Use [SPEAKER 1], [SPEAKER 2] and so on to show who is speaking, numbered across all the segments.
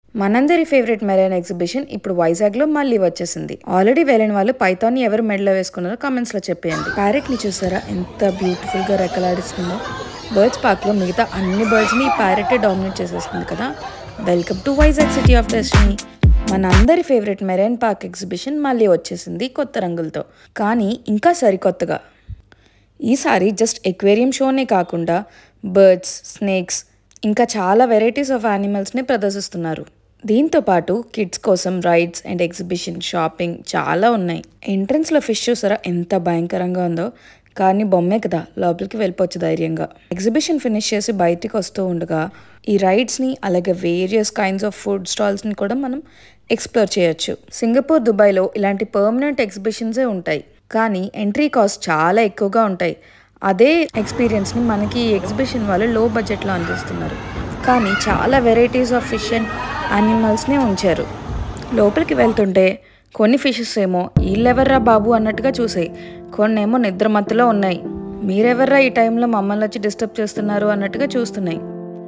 [SPEAKER 1] మనందరి favourite marine exhibition ఇప్పుడు వైజాగ్ లో మళ్ళీ వచ్చేసింది ఆల్రెడీ వెళ్ళిన వాళ్ళు పైథాన్ ని ఎవరు మెడలో వేసుకున్నారో కామెంట్స్ లో చెప్పేయండి ప్యారెట్ ని చూసారా ఎంత బ్యూటిఫుల్ గా రెక్కలాడిస్తుందో బర్డ్స్ పార్క్ లో మిగతా అన్ని బర్డ్స్ ని ఈ ప్యారెట్ డామినేట్ చేసేస్తుంది కదా welcome to Vizag city of destiny మనందరి ఫేవరెట్ మెరైన్ పార్క్ ఎగ్జిబిషన్ మళ్ళీ వచ్చేసింది కొత్త రంగులతో కానీ ఇంకా సరికొత్తగా ఈసారి జస్ట్ ఎక్వేరియం షోనే కాకుండా బర్డ్స్ స్నేక్స్ ఇంకా చాలా వెరైటీస్ ఆఫ్ యానిమల్స్ని ప్రదర్శిస్తున్నారు దీంతో పాటు కిడ్స్ కోసం రైడ్స్ అండ్ ఎగ్జిబిషన్ షాపింగ్ చాలా ఉన్నాయి ఎంట్రన్స్లో ఫిష్ చూసారా ఎంత భయంకరంగా ఉందో కానీ బొమ్మే కదా లోపలికి వెళ్ళిపోవచ్చు ధైర్యంగా ఎగ్జిబిషన్ ఫినిష్ చేసి బయటికి వస్తూ ఉండగా ఈ రైడ్స్ని అలాగే వేరియస్ కైండ్స్ ఆఫ్ ఫుడ్ స్టాల్స్ని కూడా మనం ఎక్స్ప్లోర్ చేయొచ్చు సింగపూర్ దుబాయ్లో ఇలాంటి పర్మనెంట్ ఎగ్జిబిషన్సే ఉంటాయి కానీ ఎంట్రీ కాస్ట్ చాలా ఎక్కువగా ఉంటాయి అదే ఎక్స్పీరియన్స్ని మనకి ఈ ఎగ్జిబిషన్ వాళ్ళు లో బడ్జెట్లో అందిస్తున్నారు కానీ చాలా వెరైటీస్ ఆఫ్ ఫిష్ అండ్ యానిమల్స్ని ఉంచారు లోపలికి వెళ్తుంటే కొన్ని ఫిషెస్ ఏమో వీళ్ళెవర్రా బాబు అన్నట్టుగా చూసాయి కొన్ని ఏమో నిద్రమత్తులో ఉన్నాయి మీరెవర్రా ఈ టైంలో మమ్మల్ని వచ్చి డిస్టర్బ్ చేస్తున్నారు అన్నట్టుగా చూస్తున్నాయి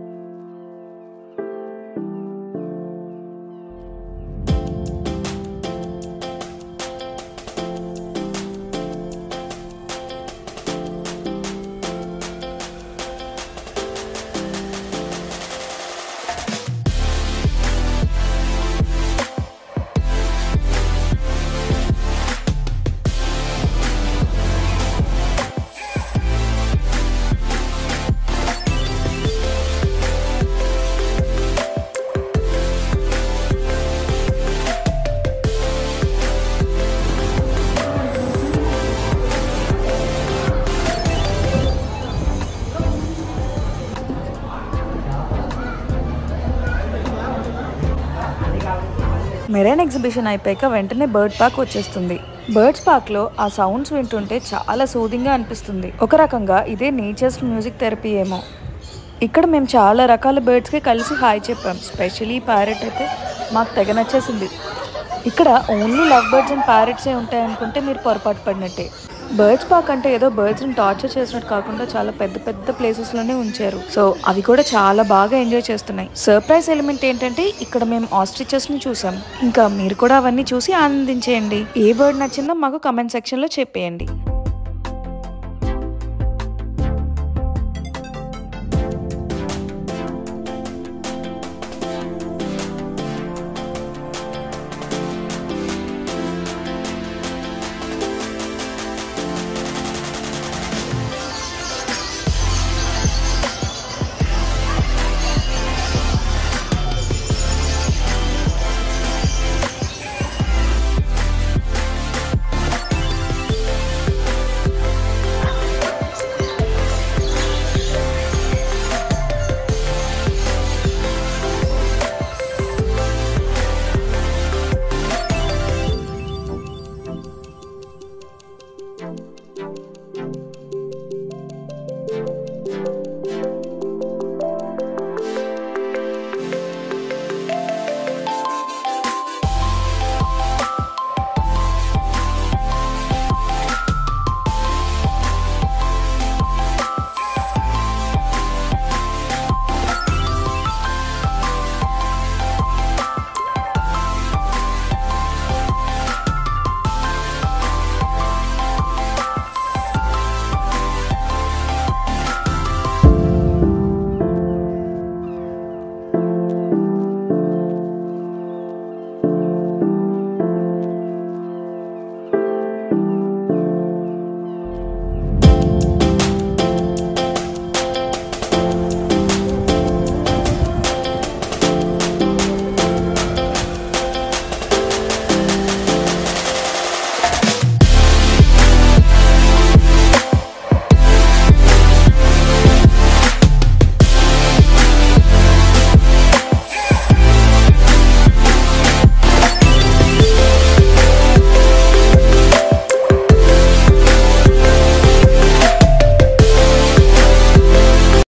[SPEAKER 1] మెరైన్ ఎగ్జిబిషన్ అయిపోయాక వెంటనే బర్డ్ పార్క్ వచ్చేస్తుంది బర్డ్స్ పార్క్ లో ఆ సౌండ్స్ వింటుంటే చాలా సూదింగ్గా అనిపిస్తుంది ఒక రకంగా ఇదే నేచర్స్ మ్యూజిక్ థెరపీ ఏమో ఇక్కడ మేము చాలా రకాల బర్డ్స్కి కలిసి హాయ్ చెప్పాం స్పెషలీ ప్యారెట్ అయితే మాకు తెగ నచ్చేసింది ఇక్కడ ఓన్లీ లవ్ బర్డ్స్ అండ్ ప్యారెట్సే ఉంటాయి అనుకుంటే మీరు పొరపాటు పడినట్టే బర్డ్స్ పార్క్ అంటే ఏదో బర్డ్స్ని టార్చర్ చేసినట్టు కాకుండా చాలా పెద్ద పెద్ద ప్లేసెస్లోనే ఉంచారు సో అవి కూడా చాలా బాగా ఎంజాయ్ చేస్తున్నాయి సర్ప్రైజ్ ఎలిమెంట్ ఏంటంటే ఇక్కడ మేము ఆస్ట్రిచెస్ని చూసాం ఇంకా మీరు కూడా అవన్నీ చూసి ఆనందించేయండి ఏ బర్డ్ నచ్చిందో మాకు కమెంట్ సెక్షన్లో చెప్పేయండి